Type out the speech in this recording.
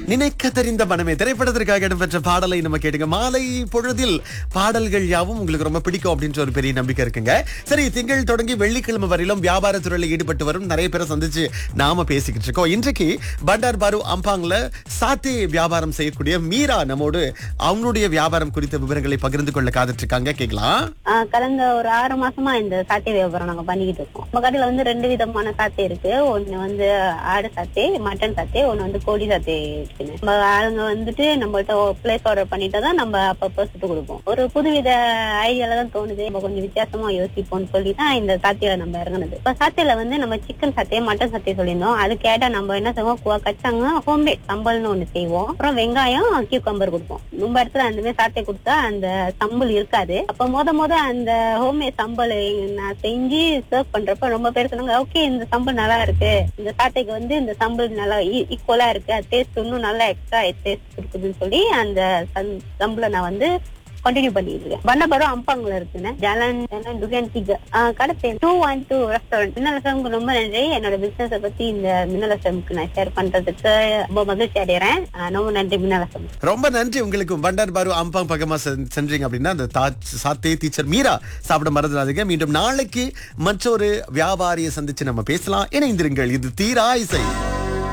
நினைக்க தெரிந்த மனமே திரைப்படத்திற்காக இடம்பெற்ற பாடலை நம்ம கேட்டுங்க மாலை பொழுதில் பாடல்கள் யாவும் உங்களுக்கு ரொம்ப பிடிக்கும் அப்படின்ற ஒரு பெரிய நம்பிக்கை இருக்குங்க சரி திங்கள் தொடங்கி வெள்ளிக்கிழமை வரையிலும் வியாபார துறையில் ஈடுபட்டு வரும் நிறைய பேரை சந்திச்சு நாம பேசிக்கிட்டு இருக்கோம் இன்றைக்கு பண்டார் பாரு அம்பாங்ல சாத்தே வியாபாரம் செய்யக்கூடிய மீரா நம்மோடு அவங்களுடைய வியாபாரம் குறித்த விவரங்களை பகிர்ந்து கொள்ள காத்துட்டு இருக்காங்க கேட்கலாம் ஆஹ் கடந்த ஒரு ஆறு மாசமா இந்த சாத்தே வியாபாரம் நாங்க பண்ணிக்கிட்டு இருக்கோம் நம்ம கடையில வந்து ரெண்டு விதமான சாத்தே இருக்கு ஒண்ணு வந்து ஆடு சாத்தே மட்டன் சாத்தே ஒண்ணு வந்து கோழி சாத்தே இருக்குன்னு நம்ம ஆளுங்க வந்துட்டு நம்மள்ட்ட பிளேஸ் ஆர்டர் பண்ணிட்டு தான் நம்ம அப்பப்போ சுட்டு கொடுப்போம் ஒரு புதுவித ஐடியால தான் தோணுது நம்ம கொஞ்சம் வித்தியாசமா யோசிப்போம்னு சொல்லி தான் இந்த சாத்தியில நம்ம இறங்குனது இப்ப சாத்தியில வந்து நம்ம சிக்கன் சாத்தே மட்டன் சாத்தே சொல்லியிருந்தோம் அது கேட்டா நம்ம என்ன செய்வோம் குவா கச்சாங்க ஹோம்மேட் சம்பல்னு ஒண்ணு செய்வோம் அப்புறம் வெங்காயம் கியூக்கம்பர் கொடுப்போம் நம்ம இடத்துல அந்த மாதிரி சாத்தே கொடுத்தா அந்த சம்பல் இருக்காது அப்ப மொத மொத அந்த ஹோம்மேட் சம்பல் நான் செஞ்சு சர்வ் பண்றப்ப ரொம்ப பேர் சொன்னாங்க ஓகே இந்த சம்பல் நல்லா இருக்கு இந்த சாத்தைக்கு வந்து இந்த சம்பல் நல்லா ஈக்குவலா இருக்கு அது டேஸ்ட் இன்னும் நல்லா எக்ஸ்ட்ரா டேஸ்ட் கொடுக்குதுன்னு சொல்லி அந்த சம்- சம்பளை நான் வந்து கண்டினியூ பண்ணிட்டு இருக்கேன் வண்ணபுரம் அம்பாங்கல இருக்குன்னு ஜலன் ஜலன் டுகன் திக கடை பேர் டூ ஒன் டூ ரெஸ்டாரண்ட் மின்னலசம்க்கு ரொம்ப நன்றி என்னோட பிசினஸ் பத்தி இந்த மின்னலசம்க்கு நான் ஷேர் பண்றதுக்கு ரொம்ப மகிழ்ச்சி அடைகிறேன் ஆஹ் ரொம்ப நன்றி மின்னலசம் ரொம்ப நன்றி உங்களுக்கு பண்டார் பாரு அம்பாங் பக்கமா சென்- சென்றீங்க அப்படின்னா அந்த தா- சாத்தே டீச்சர் மீரா சாப்பிட மறந்துடாதீங்க மீண்டும் நாளைக்கு மற்றொரு வியாபாரியை சந்திச்சு நம்ம பேசலாம் இணைந்திருங்கள் இது தீரா இசை